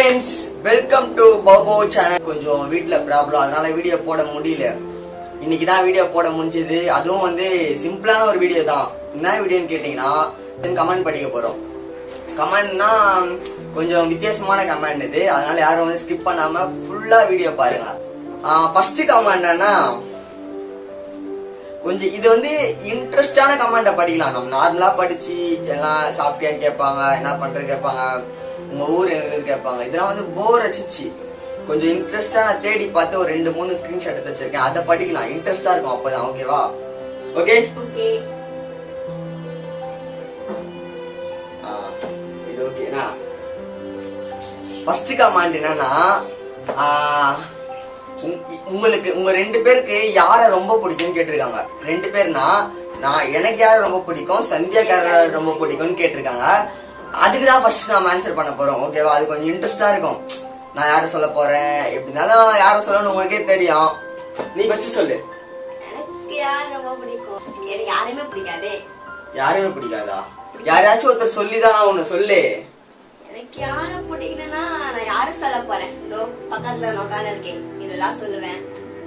Friends welcome to பௌபோ channel கொஞ்சம் வீட்ல ப்ராப்ளம் அதனால வீடியோ போட முடியல இன்னைக்கு தான் வீடியோ போட முடிஞ்சது அதுவும் வந்து சிம்பிளான ஒரு வீடியோ தான் என்ன வீடியோன்னு கேட்டிங்கன்னா கமெண்ட் படிக்க போறோம் கமெண்ட்னா கொஞ்சம் வித்தியாசமான கமெண்ட் இது அதனால யாரும் வந்து ஸ்கிப் பண்ணாம ஃபுல்லா வீடியோ பாருங்க ஃபர்ஸ்ட் கமெண்ட் என்னன்னா கொஞ்சம் இது வந்து இன்ட்ரெஸ்டான கமெண்ட படிக்கலாம் நம்ம நார்மலா படிச்சு எல்லாம் சாப்பிட்டியான்னு கேட்பாங்க என்ன பண்ற கேட்பாங்க உங்க ஊர் எங்க கேட்பாங்க இதெல்லாம் வந்து போர் அடிச்சிச்சு கொஞ்சம் இன்ட்ரெஸ்டா நான் தேடி பார்த்து ஒரு ரெண்டு மூணு ஸ்கிரீன்ஷாட் எடுத்து வச்சிருக்கேன் அதை படிக்கலாம் இன்ட்ரெஸ்டா இருக்கும் அப்பதான் ஓகேவா ஓகே ஓகே இது ஓகேனா ஃபர்ஸ்ட் கமாண்ட் என்னன்னா ஆஹ், உங்க- உங்களுக்கு உங்க ரெண்டு பேருக்கு யார ரொம்ப பிடிக்கும்னு கேட்டிருக்காங்க ரெண்டு பேர்னா நான் எனக்கு யார ரொம்ப பிடிக்கும் சந்தியாக்கு யார ரொம்ப பிடிக்கும்னு கேட்டிருக்காங்க அதுக்கு தான் ஃபர்ஸ்ட் நாம ஆன்சர் பண்ண போறோம் ஓகேவா அது கொஞ்சம் இன்ட்ரெஸ்டா இருக்கும் நான் யார சொல்ல போறேன் எப்படினாலும் யார சொல்லணும்னு உங்களுக்கே தெரியும் நீ ஃபர்ஸ்ட் சொல்லு எனக்கு யார் ரொம்ப பிடிக்கும் எனக்கு யாருமே பிடிக்காதே யாருமே பிடிக்காதா யாரையாச்சும் ஒருத்தர் சொல்லிதான் ஒண்ணு சொல்லு எனக்கு யார பிடிக்கணும்னா நான் யாரு சொல்ல போறேன் இதோ பக்கத்துல நான் உட்கார்ந்து இருக்கேன் இதெல்லாம் சொல்லுவேன்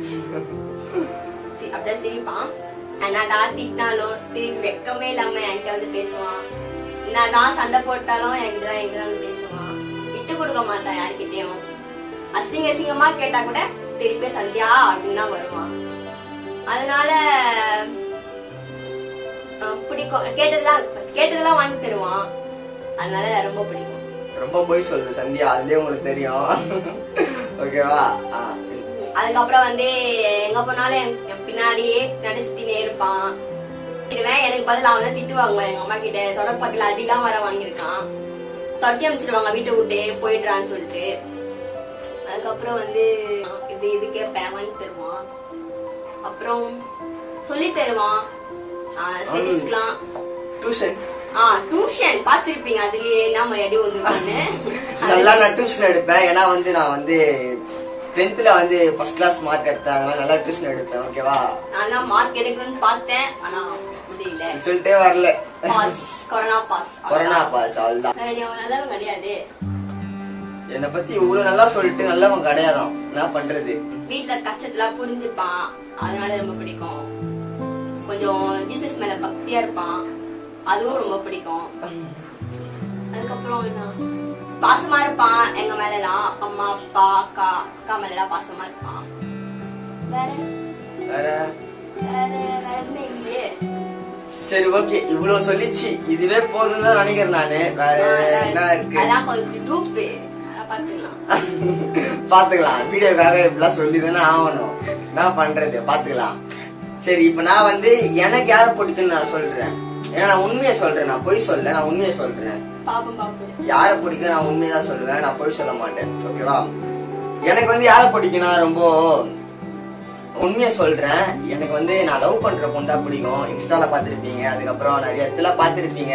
சி- அப்படியே சிரிப்பான் என்னடா திட்டினாலும் திருப்பி வெக்கமே இல்லாம என்கிட்ட வந்து பேசுவான் என்னதான் சண்டை போட்டாலும் என்கிட்ட தான் என்கிட்ட வந்து பேசுவான் விட்டு கொடுக்க மாட்டான் யார்கிட்டயும் அசிங்க அசிங்கமா கேட்டா கூட திருப்பி சந்தியா அப்படின்னு தான் வருவான் அதனால அஹ், பிடிக்கும் கேட்டதெல்லாம் கேட்டதெல்லாம் வாங்கி தருவான் அதனால ரொம்ப பிடிக்கும் ரொம்ப போய் சொல்லுது சந்தியா அதுலயே உங்களுக்கு தெரியும் ஓகேவா ஆ. அதுக்கப்புறம் வந்து எங்க போனாலும் என் என் பின்னாடியே நடி சுத்தினே இருப்பான் திட்டுவேன் எனக்கு பதில் அவன் தான் திட்டு வாங்குவான் எங்க அம்மா கிட்ட தொடப்பட்டில அடிலாம் வர வாங்கியிருக்கான் தத்தி அமைச்சிருவாங்க வீட்டை விட்டு போயிடுறான்னு சொல்லிட்டு அதுக்கப்புறம் வந்து இது இது கேட்பேன் வாங்கி தருவான் அப்புறம் சொல்லி தருவான் ஸ்டடிஸ்க்குலாம் டியூஷன் ஆ டியூஷன் பாத்திருப்பீங்க அதுலயே நாம அடி வந்து நல்லா நான் டியூஷன் எடுப்பேன் ஏன்னா வந்து நான் வந்து டென்த்ல வந்து ஃபர்ஸ்ட் கிளாஸ் மார்க் எடுத்தேன் அதனால நல்லா டியூஷன் எடுப்பேன் ஓகேவா நான் மார்க் எடுக்கணும்னு பார்த்தேன் ஆனா முடியல ரிசல்ட்டே வரல pass corona pass corona pass அவ்வளவுதான் அவன் நல்லவன் கிடையாது என்னை பத்தி இவ்வளவு நல்லா சொல்லிட்டு நல்லவன் கிடையாதான் என்ன பண்றது வீட்ல கஷ்டத்தெல்லாம் புரிஞ்சுப்பான் அதனால ரொம்ப பிடிக்கும் கொஞ்சம் ஜீசஸ் மேல பக்தியா இருப்பான் அதுவும் ரொம்ப பிடிக்கும் அதுக்கப்புறம் என்ன பாசமா இருப்பான் எங்க மேல எல்லாம் அம்மா அப்பா அக்கா அக்கா மேல எல்லாம் பாசமா இருப்பான் வேற வேற வேற வேற எதுவுமே இல்லையே சரி ஓகே இவ்வளவு சொல்லிச்சு இதுவே போதும் தான் நினைக்கிறேன் நானு வேற என்ன இருக்கு அதெல்லாம் கொஞ்சம் டூப்பு அதெல்லாம் பாத்துக்கலாம் பாத்துக்கலாம் வீடியோக்காக இப்படிலாம் சொல்லிதானே ஆகணும் என்ன பண்றது பாத்துக்கலாம் சரி இப்ப நான் வந்து எனக்கு யார பிடிக்கும்னு நான் சொல்றேன் ஏன்னா நான் உண்மையை சொல்றேன் நான் பொய் சொல்ல நான் உண்மையை சொல்றேன் பாப்போம் பாப்போம் யார பிடிக்கும் நான் உண்மையை தான் சொல்லுவேன் நான் பொய் சொல்ல மாட்டேன் ஓகேவா எனக்கு வந்து யார பிடிக்கும்னா ரொம்ப உண்மையை சொல்றேன் எனக்கு வந்து நான் லவ் பண்ற பொண்ணு தான் பிடிக்கும் இன்ஸ்டால பாத்திருப்பீங்க அதுக்கப்புறம் நிறைய இடத்துல பாத்திருப்பீங்க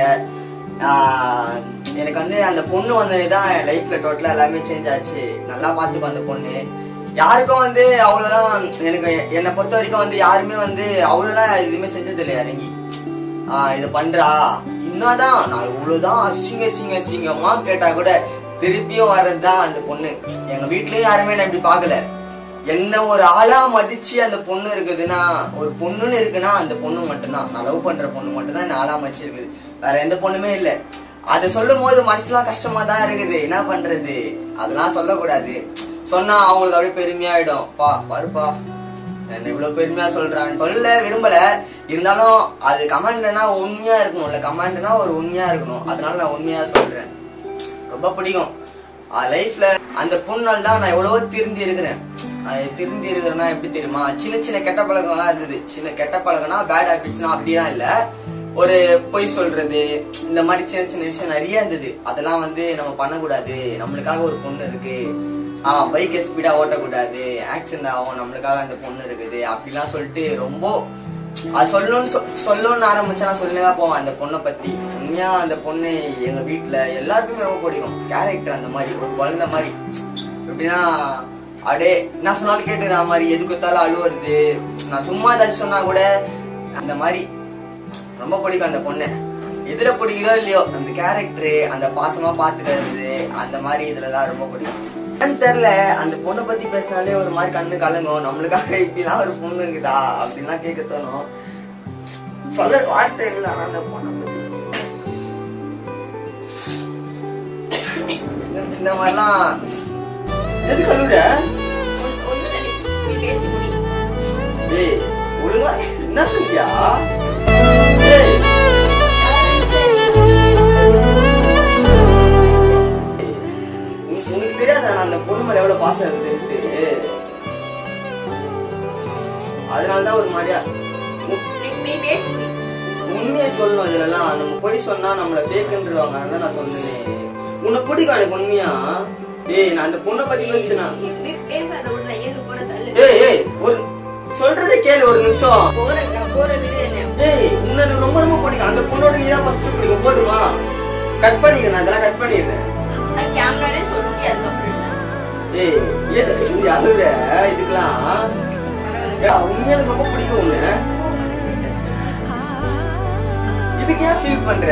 ஆஹ் எனக்கு வந்து அந்த பொண்ணு வந்தது தான் என் லைஃப்ல டோட்டலா எல்லாமே சேஞ்ச் ஆச்சு நல்லா பாத்துக்கும் அந்த பொண்ணு யாருக்கும் வந்து அவ்வளோலாம் எனக்கு என்னை பொறுத்த வரைக்கும் வந்து யாருமே வந்து அவ்வளோலாம் எதுவுமே செஞ்சது இல்லை இறங்கி ஆஹ் இது பண்றா என்னதான் நான் இவ்வளவுதான் அசிங்க அசிங்க அசிங்கமா கேட்டா கூட திருப்பியும் வர்றதுதான் அந்த பொண்ணு எங்க வீட்லயும் யாருமே நான் இப்படி பாக்கல என்ன ஒரு ஆளா மதிச்சு அந்த பொண்ணு இருக்குதுன்னா ஒரு பொண்ணுன்னு இருக்குன்னா அந்த பொண்ணு மட்டும்தான் நான் லவ் பண்ற பொண்ணு மட்டும்தான் என்ன ஆளா மதிச்சு இருக்குது வேற எந்த பொண்ணுமே இல்ல அதை சொல்லும் போது மனசுலாம் கஷ்டமா தான் இருக்குது என்ன பண்றது அதெல்லாம் சொல்லக்கூடாது சொன்னா அவங்களுக்கு அப்படியே பெருமையாயிடும் பா பாருப்பா என்ன இவ்வளவு பெருமையா சொல்றான்னு சொல்ல விரும்பல இருந்தாலும் அது கமெண்ட்னா உண்மையா இருக்கணும்ல கமெண்ட்னா ஒரு உண்மையா இருக்கணும் அதனால நான் உண்மையா சொல்றேன் ரொம்ப பிடிக்கும் லைஃப்ல அந்த பொண்ணால் தான் நான் எவ்வளவோ திருந்தி இருக்கிறேன் அது திருந்தி இருக்கிறேன்னா எப்படி தெரியுமா சின்ன சின்ன கெட்ட பழக்கம்லாம் இருந்தது சின்ன கெட்ட பழக்கம்னா பேட் ஹாபிட்ஸ்னா அப்படிலாம் இல்ல ஒரு பொய் சொல்றது இந்த மாதிரி சின்ன சின்ன விஷயம் நிறைய இருந்தது அதெல்லாம் வந்து நம்ம பண்ணக்கூடாது நம்மளுக்காக ஒரு பொண்ணு இருக்கு ஆஹ் பைக்கை ஸ்பீடா ஓட்டக்கூடாது ஆக்சிடென்ட் ஆகும் நம்மளுக்காக அந்த பொண்ணு இருக்குது அப்படிலாம் சொல்லிட்டு ரொம்ப அது சொல்லணும்னு சொ- சொல்லணும்னு ஆரம்பிச்சா நான் சொல்லிதான் போவேன் அந்த பொண்ணை பத்தி உண்மையா அந்த பொண்ணு எங்க வீட்டுல எல்லாருக்குமே ரொம்ப பிடிக்கும் கேரக்டர் அந்த மாதிரி ஒரு குழந்தை மாதிரி எப்படின்னா அப்படியே நான் சொன்னாலும் கேட்டுக்கிற மாதிரி எது கொடுத்தாலும் அழுவுறது நான் சும்மா ஏதாச்சும் சொன்னா கூட அந்த மாதிரி ரொம்ப பிடிக்கும் அந்த பொண்ணு எதுல பிடிக்குதோ இல்லையோ அந்த கேரக்டர் அந்த பாசமா பாத்துக்கிறது அந்த மாதிரி இதுல எல்லாம் ரொம்ப பிடிக்கும் ஏன்னு தெரியல அந்த பொண்ணை பத்தி பேசினாலே ஒரு மாதிரி கண்ணு கலங்கும் நம்மளுக்காக இப்படிலாம் ஒரு பொண்ணு இருக்குதா அப்படின்லாம் கேட்க தோணும் சொல்ல வார்த்தை இல்லை ஆனா அந்த பொண்ணை பத்தி இந்த- இந்த மாதிரிலாம் எது கழுவுற ஒண்ணு- ஒண்ணும் இல்லை. நீ பேசி முடி. ஏய் ஒழுங்கா என்ன செஞ்சியா ஏய் உனக்கு உனக்கு தெரியாதா நான் அந்த பொண்ணு மேல எவ்வளவு பாசம் இருக்குதுன்ட்டு அதனாலதான் ஒரு மாதிரியா உ- நீ- நீ பேசி முடி. உண்மையை சொல்லணும் இதுலலாம் நம்ம போய் சொன்னா நம்மள ஃபேக்குன்றவாங்க அதான் நான் சொன்னேனே உன்னை பிடிக்கும் எனக்கு உண்மையா ஏய் நான் அந்த பொண்ணை பத்தி பேசுனா நீ நீ பேசாத விடு, நான் ஏந்து போற தள்ளு. ஏய் ஏய் ஒரு சொல்றதே கேளு ஒரு நிமிஷம் போறேன், நான் போற விடு என்னை. ஏய் உன்னை எனக்கு ரொம்ப ரொம்ப பிடிக்கும் அந்த பொண்ணோட நீ தான் ஃபர்ஸ்ட் பிடிக்கும் போதுமா கட் பண்ணிடுறேன் நான் அதெல்லாம் கட் பண்ணிடுறேன் அது கேமராலே சொல்லிட்டு அதுக்கப்புறம் என்ன? ஏய் எதுக்கு செஞ்சு அழுகுற இதுக்கெல்லாம் பரவாயில்ல. ஏடா, உண்மையா எனக்கு ரொம்ப பிடிக்கும் உன்னை போ, வந்து status. இதுக்கு ஏன் ஃபீல் பண்ற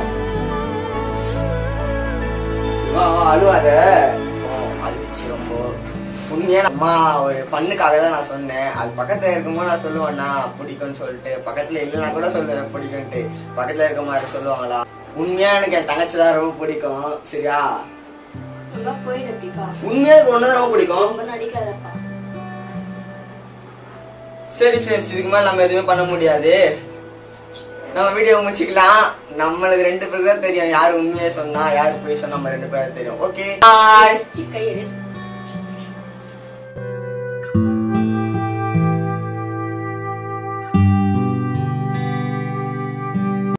வா வா அழுவாத அழுச்சு ரொம்ப உண்மையா அம்மா ஒரு பண்ணுக்காக தான் நான் சொன்னேன் அது பக்கத்துல இருக்கும்போது நான் சொல்லுவேன்னா பிடிக்கும்னு சொல்லிட்டு பக்கத்துல இல்லைன்னா கூட சொல்லுவேன் பிடிக்கும்ட்டு பக்கத்துல இருக்க மாதிரி சொல்லுவாங்களா உண்மையா எனக்கு என் தங்கச்சி தான் ரொம்ப பிடிக்கும் சரியா ஒழுங்கா போயிடு அப்படிக்கா. உண்மையா எனக்கு ஒண்ணுதான் ரொம்ப பிடிக்கும் ரொம்ப நடிக்காதப்பா. சரி ஃப்ரெண்ட்ஸ் இதுக்கு மேல நம்ம எதுவுமே பண்ண முடியாது நம்ம வீடியோ முடிச்சுக்கலாம் நம்மளுக்கு ரெண்டு பேருக்கு தான் தெரியும் யாரு உண்மையை சொன்னா யாரு போய் சொன்னா நம்ம ரெண்டு பேரும் தெரியும் ஓகே பாய் சி, கையெடு